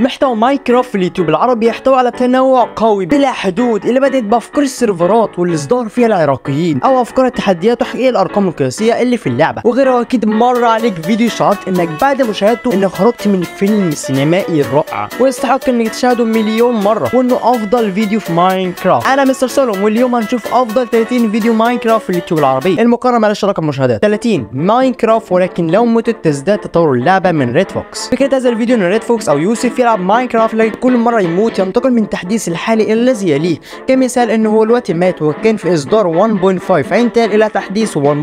محتوى ماينكرافت في اليوتيوب العربي يحتوي على تنوع قوي بلا حدود اللي بدأت بأفكار السيرفرات والاصدار فيها العراقيين أو أفكار التحديات وتحقيق الأرقام القياسية اللي في اللعبة وغيره أكيد مر عليك فيديو شعرت إنك بعد مشاهدته إنك خرجت من الفيلم السينمائي الرائع ويستحق إنك تشاهده مليون مرة وإنه أفضل فيديو في ماينكرافت أنا مستر سولوم واليوم هنشوف أفضل 30 فيديو ماينكرافت في اليوتيوب العربي المقارنة معلش رقم مشاهدات 30 ماينكرافت ولكن لو متت تزداد تطور اللعبة من ريد فوكس فكرة هذا الفيديو إن ريد فوكس أو يوسف يلعب ماينكرافت لكن كل مرة يموت ينتقل من التحديث الحالي إلى الذي يليه كمثال إنه هو دلوقتي مات وكان في إصدار 1.5 انتقل إلى تحديث 1.6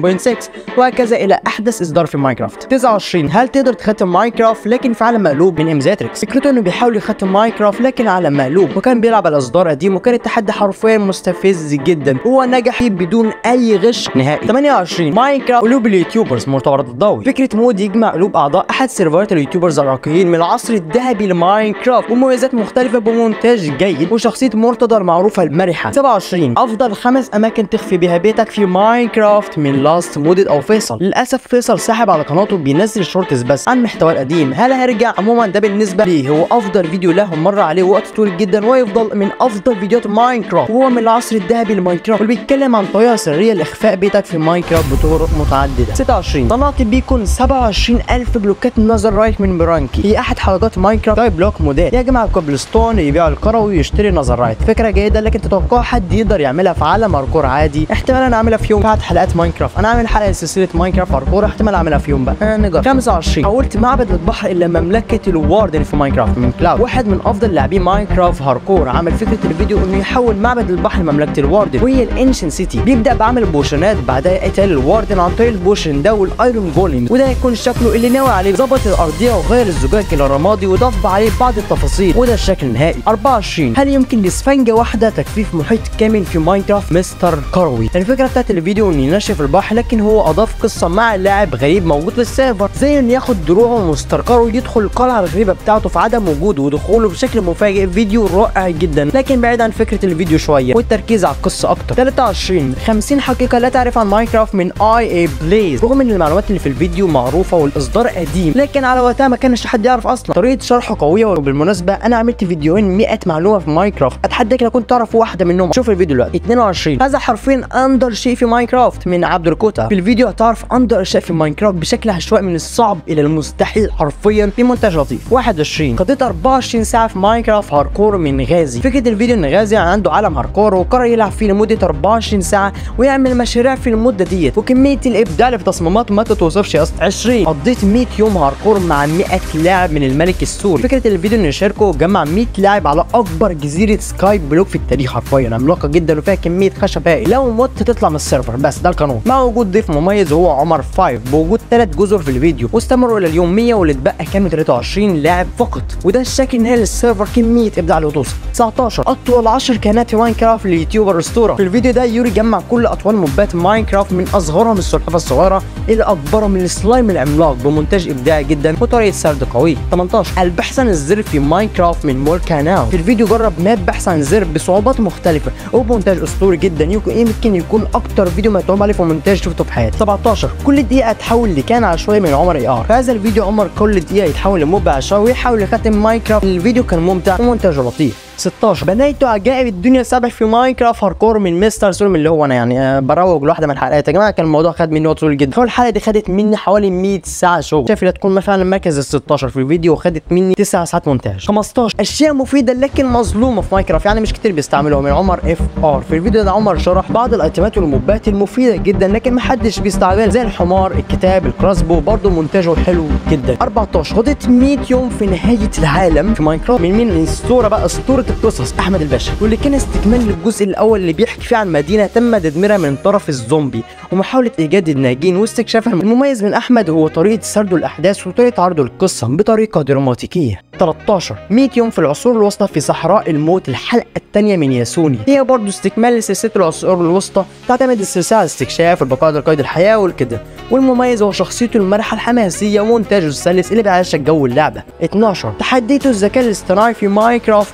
وهكذا إلى أحدث إصدار في ماينكرافت 29 هل تقدر تختم ماينكرافت لكن في عالم مقلوب من امزاتريكس فكرته إنه بيحاول يختم ماينكرافت لكن عالم مقلوب وكان بيلعب على إصدار قديم وكان التحدي حرفيا مستفز جدا هو نجح فيه بدون أي غش نهائي 28 ماينكرافت قلوب اليوتيوبرز مرتبط الضوئي فكرة مود يجمع قلوب أعضاء أحد سيرفرات اليوتيوبرز العراقيين من العصر الذهبي لماينكرافت ومميزات مختلفة بمونتاج جيد وشخصية مرتضى المعروفة المرحة 27 أفضل خمس أماكن تخفي بها بيتك في ماينكرافت من لاست مودد أو فيصل للأسف فيصل سحب على قناته بينزل شورتس بس عن المحتوى القديم هل هيرجع عموما ده بالنسبة ليه هو أفضل فيديو له مر عليه وقت طويل جدا ويفضل من أفضل فيديوهات ماينكرافت وهو من العصر الذهبي لماينكرافت واللي بيتكلم عن طريقة سرية لإخفاء بيتك في ماينكرافت بطرق متعددة 26 طلعت بيكون 27000 بلوكات نظر رايت من برانكي هي أحد حلقات ماينكرافت تايب بلوك موديل يجمع الكوبلستون يبيع الكروي ويشتري نظر رايت فكرة جيدة لكن تتوقع حد يقدر يعملها في عالم هاركور عادي احتمال انا اعملها في يوم بعد حلقات ماينكرافت انا عامل حلقة سلسلة ماينكرافت هاركور احتمال اعملها في يوم بقى آه نجرب 25 حولت معبد البحر الى مملكة الواردن في ماينكرافت من كلاود واحد من افضل لاعبين ماينكرافت هاركور عمل فكرة الفيديو انه يحول معبد البحر لمملكة الواردن وهي الانشن سيتي بيبدا بعمل بوشنات بعدها قتال الواردن عن طريق البوشن ده والايرون جوليمز وده هيكون شكله اللي ناوي عليه ظبط الارضيه وغير الزجاج الى رمادي وضاف عليه بعض التفاصيل وده الشكل النهائي 24 هل يمكن لسفنجه واحده تجفيف محيط كامل في ماينكرافت مستر كروي الفكره بتاعت الفيديو انه ينشف البحر لكن هو اضاف قصه مع لاعب غريب موجود في السيرفر زي انه ياخد دروعه ومستر كروي يدخل القلعه الغريبه بتاعته في عدم وجوده ودخوله بشكل مفاجئ فيديو رائع جدا لكن بعيد عن فكره الفيديو شويه والتركيز على القصه اكتر 23 50 حقيقه لا تعرف عن ماينكرافت من اي اي بليز رغم ان المعلومات اللي في الفيديو معروفه والاصدار قديم لكن على وقتها ما كانش حد يعرف اصلا طريقه شرحه قويه وبالمناسبه انا عملت فيديوهين 100 معلومه في ماينكرافت اتحداك لو كنت تعرف واحده منهم شوف الفيديو دلوقتي 22 هذا حرفيا اندر شيء في ماينكرافت من عبد الكوتا في الفيديو هتعرف اندر اشياء في ماينكرافت بشكل عشوائي من الصعب الى المستحيل حرفيا في مونتاج لطيف 21 قضيت 24 ساعه في ماينكرافت هاركور من غازي فكره الفيديو ان غازي عنده عالم هاركور وقرر يلعب فيه لمده 24 ساعه ويعمل مشاريع في المده ديت وكميه الابداع اللي في تصميمات ما تتوصفش يا اسطى 20 قضيت 100 يوم هاركور مع 100 لاعب من الملك السوري فكره الفيديو انه يشاركوا جمع 100 لاعب على اكبر جزيره سكاي بلوك في التاريخ حرفيا عملاقه جدا وفيها كميه خشب هائل لو مت تطلع من السيرفر بس ده القانون مع وجود ضيف مميز وهو عمر 5 بوجود ثلاث جزر في الفيديو واستمروا الى اليوم 100 واللي اتبقى كانوا 23 لاعب فقط وده الشكل النهائي للسيرفر كميه ابداع اللي توصل 19 اطول 10 كائنات في ماينكرافت لليوتيوبر اسطوره في الفيديو ده يوري جمع كل اطوال موبات ماينكرافت من اصغرهم السلحفاه الصغيره الى اكبرهم من السلايم العملاق بمونتاج ابداعي جدا وطريقه سرد قوي 18 البحث عن الزر في ماينكرافت من مولكاناو في الفيديو جرب ماب بحث عن الزر بصعوبات مختلفه وبمونتاج اسطوري جدا يمكن يمكن يكون اكتر فيديو متعوب عليه في مونتاج شفته في حياتي 17 كل دقيقه تحول لكان عشوائي من عمر اي ار في هذا الفيديو عمر كل دقيقه يتحول لموب عشوائي ويحاول يختم ماينكرافت الفيديو كان ممتع ومونتاجه لطيف 16 بنيت عجائب الدنيا سبع في ماينكرافت هاركور من مستر سولم اللي هو انا يعني آه، بروج لواحده من الحلقات يا جماعه كان الموضوع خد مني وقت طويل جدا هو الحلقه دي خدت مني حوالي 100 ساعه شغل شايف لا تكون مثلا مركز ال 16 في الفيديو وخدت مني 9 ساعات مونتاج 15 اشياء مفيده لكن مظلومه في ماينكرافت يعني مش كتير بيستعملوها من عمر اف ار في الفيديو ده عمر شرح بعض الايتمات والموبات المفيده جدا لكن محدش بيستعملها زي الحمار الكتاب الكراسبو برضه مونتاجه حلو جدا 14 خدت 100 يوم في نهايه العالم في ماينكرافت من مين الاسطوره بقى اسطوره القصص احمد الباشا واللي كان استكمال للجزء الاول اللي بيحكي فيه عن مدينه تم تدميرها من طرف الزومبي ومحاوله ايجاد الناجين واستكشافها المميز من احمد هو طريقه سرد الاحداث وطريقه عرض القصه بطريقه دراماتيكيه 13 100 يوم في العصور الوسطى في صحراء الموت الحلقه الثانيه من ياسوني هي برضه استكمال لسلسله العصور الوسطى تعتمد السلسله على الاستكشاف والبقاء على قيد الحياه والكده والمميز هو شخصيته المرحه الحماسيه ومونتاجه السلس اللي بيعيشك جو اللعبه 12 تحديته الذكاء الاصطناعي في ماينكرافت من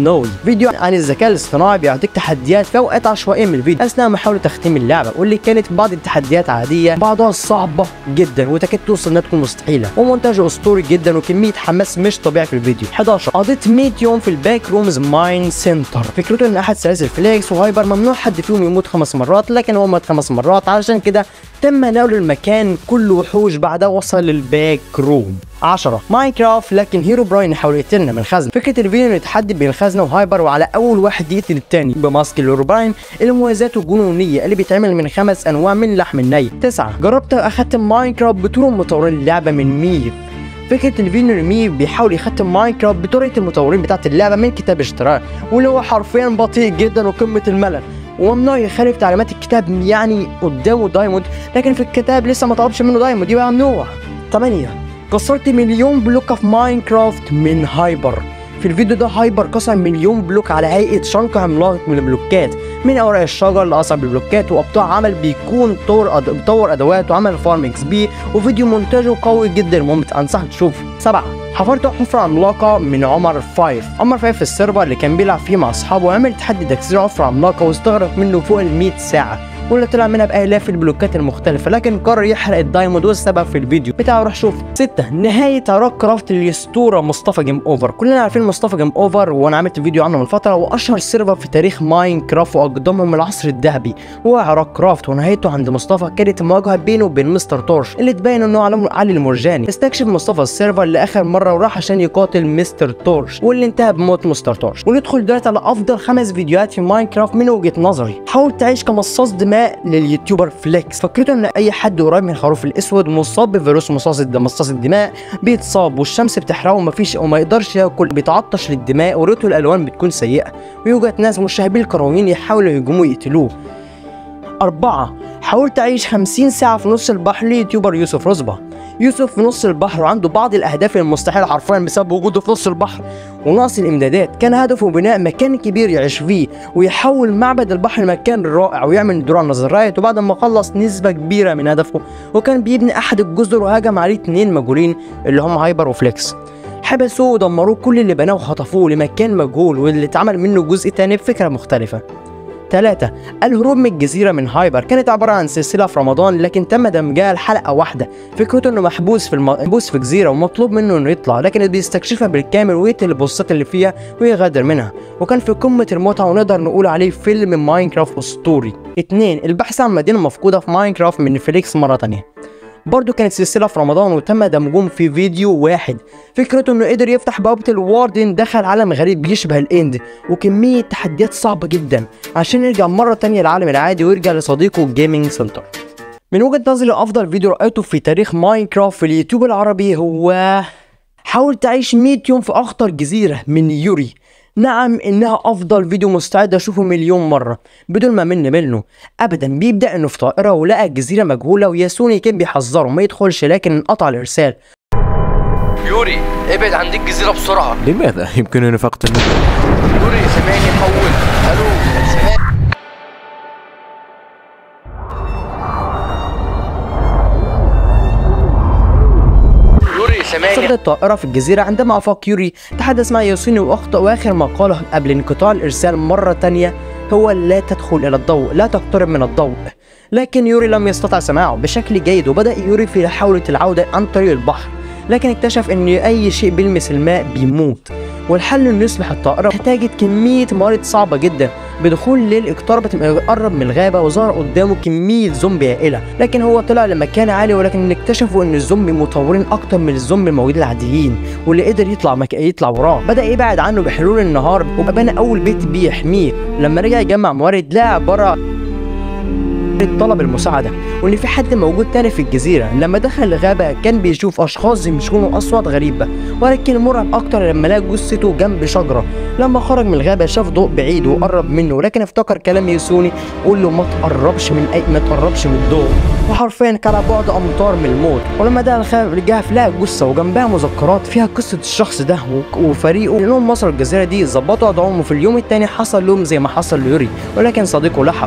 سنوي فيديو عن الذكاء الاصطناعي بيعطيك تحديات في اوقات عشوائيه من الفيديو اثناء محاوله تختيم اللعبه واللي كانت بعض التحديات عاديه بعضها صعبه جدا وتكاد توصل انها تكون مستحيله ومونتاج اسطوري جدا وكميه حماس مش طبيعي في الفيديو 11 قضيت 100 يوم في الباك رومز ماين سنتر فكرته ان احد سلاسل فليكس وهايبر ممنوع حد فيهم يموت خمس مرات لكن هو مات خمس مرات علشان كده تم نقل المكان كل وحوش بعدها وصل للباك روم 10 ماينكرافت لكن هيرو براين يحاول يقتلنا من الخزنه فكره الفيديو انه يتحدى بين الخزنه وهايبر وعلى اول واحد يقتل الثاني بماسك هيرو براين اللي مميزاته جنونيه اللي بيتعمل من خمس انواع من اللحم الني 9 جربت اختم ماينكرافت بطرق مطورين اللعبه من ميف فكره ان فينو ميف بيحاول يختم ماينكرافت بطريقه المطورين بتاعت اللعبه من كتاب اشتراك واللي هو حرفيا بطيء جدا وقمه الملل وممنوع يخالف تعليمات الكتاب يعني قدامه دايموند لكن في الكتاب لسه ما طلبش منه دايموند يبقى ممنوع 8 كسرت مليون بلوك في ماينكرافت من هايبر في الفيديو ده هايبر كسر مليون بلوك على هيئه شنق عملاق من البلوكات من اوراق الشجر لاصعب البلوكات وابطاع عمل بيكون طور أد... بطور ادوات وعمل فارم اكس بي وفيديو مونتاجه قوي جدا وممتع انصحك تشوفه سبعة حفرت حفرة عملاقة من عمر فايف عمر فايف في السيرفر اللي كان بيلعب فيه مع اصحابه وعمل تحدي تكسير حفرة عملاقة واستغرق منه فوق ال 100 ساعة واللي طلع منها بالاف البلوكات المختلفه لكن قرر يحرق الدايموند والسبب في الفيديو بتاعه روح شوف 6 نهايه عراق كرافت الاسطوره مصطفى جيم اوفر كلنا عارفين مصطفى جيم اوفر وانا عملت فيديو عنه من فتره واشهر سيرفر في تاريخ ماين كرافت واقدمهم العصر الذهبي هو عراق كرافت ونهايته عند مصطفى كانت مواجهه بينه وبين مستر تورش اللي تبين انه على علي المرجاني استكشف مصطفى السيرفر لاخر مره وراح عشان يقاتل مستر تورش واللي انتهى بموت مستر تورش وندخل دلوقتي على افضل خمس فيديوهات في ماين كرافت من وجهه نظري حاول تعيش كمصاص دماء لليوتيوبر فليكس فكرته ان اي حد قريب من الخروف الاسود مصاب بفيروس مصاص الدم مصاص الدماء بيتصاب والشمس بتحرقه ومفيش وما يقدرش ياكل بيتعطش للدماء وريته الالوان بتكون سيئه ويوجد ناس مشاهبين الكرويين يحاولوا يهجموه يقتلوه أربعة حاولت أعيش 50 ساعة في نص البحر ليوتيوبر يوسف رزبة يوسف في نص البحر وعنده بعض الأهداف المستحيلة حرفيا بسبب وجوده في نص البحر ونقص الإمدادات كان هدفه بناء مكان كبير يعيش فيه ويحول معبد البحر لمكان رائع ويعمل دروع نظريات وبعد ما خلص نسبة كبيرة من هدفه وكان بيبني أحد الجزر وهاجم عليه اتنين مجهولين اللي هم هايبر وفليكس حبسوه ودمروه كل اللي بناه وخطفوه لمكان مجهول واللي اتعمل منه جزء تاني بفكرة مختلفة 3 الهروب من الجزيرة من هايبر كانت عبارة عن سلسلة في رمضان لكن تم دمجها لحلقة واحدة فكرته انه محبوس في الم... محبوس في جزيرة ومطلوب منه انه يطلع لكن بيستكشفها بالكامل ويقتل البوستات اللي فيها ويغادر منها وكان في قمة المتعة ونقدر نقول عليه فيلم ماينكرافت اسطوري 2 البحث عن مدينة مفقودة في ماينكرافت من فيليكس مرة تانية برضه كانت سلسله في رمضان وتم دمجهم في فيديو واحد فكرته انه قدر يفتح بوابه الواردن دخل عالم غريب بيشبه الاند وكميه تحديات صعبه جدا عشان يرجع مره تانية للعالم العادي ويرجع لصديقه الجيمنج سنتر من وجهه نظري افضل فيديو رايته في تاريخ ماينكرافت في اليوتيوب العربي هو حاول تعيش 100 يوم في اخطر جزيره من يوري نعم انها افضل فيديو مستعد اشوفه مليون مره بدون ما من منه ابدا بيبدا انه في طائره ولقى جزيره مجهوله وياسوني كان بيحذره ما يدخلش لكن انقطع الارسال يوري ابعد عن دي الجزيرة بسرعة لماذا؟ يمكنني فقط أن يوري سامعني حول الو سامعني يوري سامعني سقطت الطائرة في الجزيرة عندما أفاق يوري تحدث مع ياسوني وأخطأ وآخر ما قاله قبل انقطاع الإرسال مرة تانية هو لا تدخل إلى الضوء لا تقترب من الضوء لكن يوري لم يستطع سماعه بشكل جيد وبدأ يوري في محاولة العودة عن طريق البحر لكن اكتشف ان اي شيء بيلمس الماء بيموت والحل انه يصلح الطائرة احتاجت كمية موارد صعبة جدا بدخول الليل اقتربت قرب من الغابة وظهر قدامه كمية زومبي هائلة لكن هو طلع لمكان عالي ولكن اكتشفوا ان الزومبي مطورين اكتر من الزومبي الموجودين العاديين واللي قدر يطلع مك... يطلع وراه بدأ يبعد عنه بحلول النهار وبنى اول بيت بيحميه لما رجع يجمع موارد لقى عبارة طلب المساعدة وإن في حد موجود تاني في الجزيرة لما دخل الغابة كان بيشوف أشخاص يمشون أصوات غريبة ولكن مرعب أكتر لما لقى جثته جنب شجرة لما خرج من الغابة شاف ضوء بعيد وقرب منه لكن افتكر كلام يسوني قول له ما تقربش من أي ما تقربش من الضوء وحرفيا كان على بعد أمتار من الموت ولما دخل الخارج رجع لقى جثة وجنبها مذكرات فيها قصة الشخص ده و- وفريقه لأنهم وصلوا الجزيرة دي ظبطوا أضعهم وفي اليوم التاني حصل لهم زي ما حصل ليوري ولكن صديقه لحقه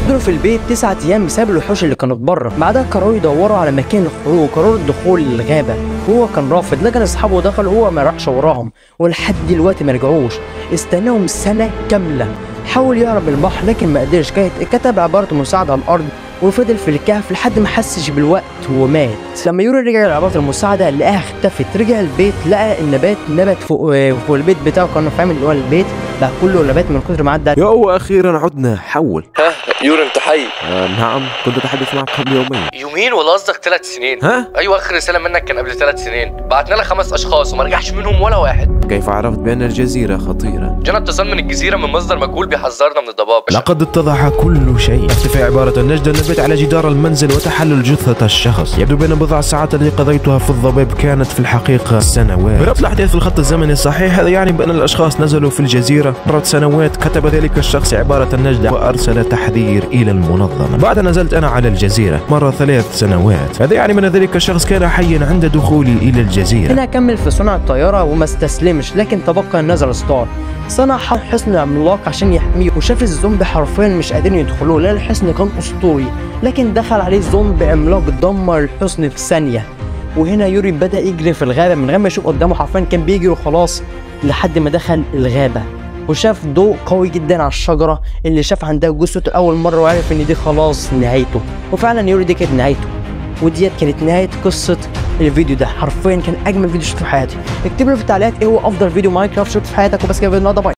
فضلوا في البيت تسعة ايام بسبب الوحوش اللي كانت بره بعدها قرروا يدوروا على مكان الخروج قرروا الدخول للغابه وهو كان رافض لكن اصحابه دخلوا وهو ما راحش وراهم ولحد دلوقتي ما رجعوش استناهم سنه كامله حاول يهرب من البحر لكن ما قدرش كانت كتب عباره مساعده على الارض وفضل في الكهف لحد ما حسش بالوقت ومات لما يوري رجع لعبات المساعده لقاها اختفت رجع البيت لقى النبات نبت فوق فوق البيت بتاعه كان فاهم اللي هو البيت بقى كله نبات من كتر ما عدى يو أخيرا عدنا حول ها يوري انت حي آه نعم كنت أتحدث معك قبل يومين يومين ولا قصدك ثلاث سنين ها؟ ايوه اخر رساله منك كان قبل ثلاث سنين بعتنا لك خمس اشخاص وما رجعش منهم ولا واحد كيف عرفت بأن الجزيرة خطيرة؟ جانا اتصال من الجزيره من مصدر مجهول بيحذرنا من الضباب لقد اتضح كل شيء اختفاء عبارة النجدة النبات على جدار المنزل وتحلل جثة الشخص يبدو بأن بضع الساعات التي قضيتها في الضباب كانت في الحقيقة سنوات بربط الأحداث في الخط الزمني الصحيح هذا يعني بأن الأشخاص نزلوا في الجزيرة مرت سنوات كتب ذلك الشخص عبارة النجدة وأرسل تحذير إلى المنظمة بعد نزلت أنا على الجزيرة مر ثلاث سنوات هذا يعني بأن ذلك الشخص كان حيا عند دخولي إلى الجزيرة هنا كمل في صنع الطيارة وما استسلمش لكن تبقى النزل ستار صنع حصن عملاق عشان يحميه وشاف الزومبي حرفيا مش قادرين يدخلوه لان الحصن كان اسطوري لكن دخل عليه زومبي عملاق دمر الحصن في ثانية وهنا يوري بدأ يجري في الغابة من غير ما يشوف قدامه حرفيا كان بيجري وخلاص لحد ما دخل الغابة وشاف ضوء قوي جدا على الشجرة اللي شاف عندها جثة أول مرة وعرف إن دي خلاص نهايته وفعلا يوري دي كانت نهايته وديت كانت نهاية قصة الفيديو ده حرفيا كان أجمل فيديو شفته في حياتي اكتب لي في التعليقات إيه هو أفضل فيديو ماينكرافت شفته في حياتك وبس كده النهارده باي